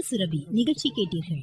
சுரபி நிகழ்ச்சி கேட்டீர்கள்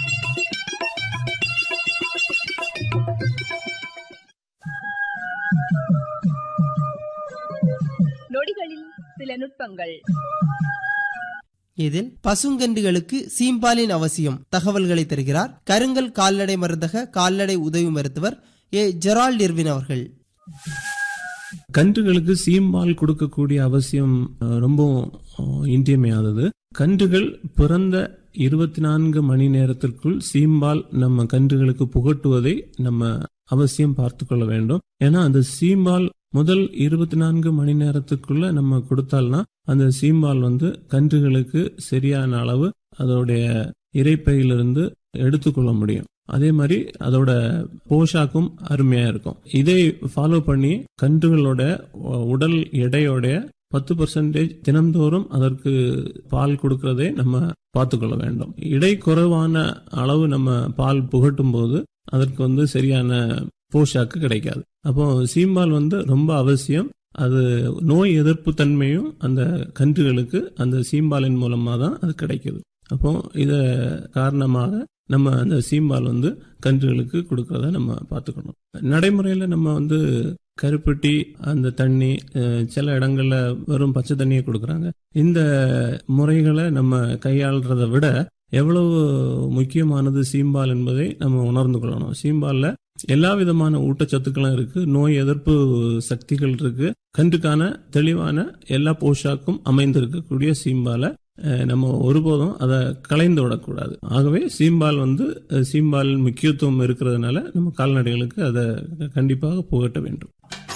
நொடிகளில் சில நுட்பங்கள் இதில் பசுங்கன்றுகளுக்கு சீம்பாலின் அவசியம் தகவல்களை தருகிறார் கருங்கல் கால்நடை மருந்தக கால்நடை உதவி மருத்துவர் ஏ ஜெரால்ட் இர்வின் அவர்கள் கன்றுகளுக்கு சீம்பால் கொடுக்கக்கூடிய அவசியம் அஹ், ரொம்ப அஹ், இன்றியமையாதது கன்றுகள் பிறந்த இருபத்தி நான்கு மணி நேரத்திற்குள் சீம்பால் நம்ம கன்றுகளுக்கு புகட்டுவதை நம்ம அவசியம் பார்த்து கொள்ள வேண்டும் ஏன்னா அந்த சீம்பால் முதல் இருபத்தி நான்கு மணி நேரத்துக்குள்ள நம்ம கொடுத்தால்னா அந்த சீம்பால் வந்து கன்றுகளுக்கு சரியான அளவு அதோடைய இறைப்பையிலிருந்து எடுத்துக்கொள்ள முடியும் அதே மாதிரி அதோட போஷாக்கும் அருமையா இருக்கும் இதை ஃபாலோ பண்ணி கன்றுகளோட உ- உடல் எடையோட பத்து பர்சன்டேஜ் தினம்தோறும் அதற்கு பால் கொடுக்கறதை நம்ம பார்த்துக்கொள்ள வேண்டும் இடை குறைவான அளவு நம்ம பால் புகட்டும் போது அதற்கு வந்து சரியான போஷாக்கு கிடைக்காது அப்போ சீம்பால் வந்து ரொம்ப அவசியம் அது நோய் எதிர்ப்பு தன்மையும் அந்த கன்றுகளுக்கு அந்த சீம்பாலின் மூலமா தான் அது கிடைக்குது அப்போ இத காரணமாக நம்ம அந்த சீம்பால் வந்து கன்றுகளுக்கு கொடுக்கறத நம்ம பார்த்துக்கணும் நடைமுறையில நம்ம வந்து கருப்பட்டி அந்த தண்ணி அஹ், சில இடங்கள்ல வெறும் பச்சை தண்ணியை கொடுக்கறாங்க இந்த முறைகளை நம்ம கையாளுறதை விட எவ்வளவு முக்கியமானது சீம்பால் என்பதை நம்ம உணர்ந்து கொள்ளணும் சீம்பால்ல எல்லா விதமான ஊட்டச்சத்துக்களும் இருக்கு நோய் எதிர்ப்பு சக்திகள் இருக்கு கன்றுக்கான தெளிவான எல்லா போஷாக்கும் அமைந்திருக்கக்கூடிய சீம்பாலை அஹ், நம்ம ஒருபோதும் அதை கலைந்து விடக்கூடாது ஆகவே சீம்பால் வந்து அஹ், சீம்பால் முக்கியத்துவம் இருக்கிறதுனால நம்ம கால்நடைகளுக்கு அதை கண்டிப்பாக புகட்ட வேண்டும்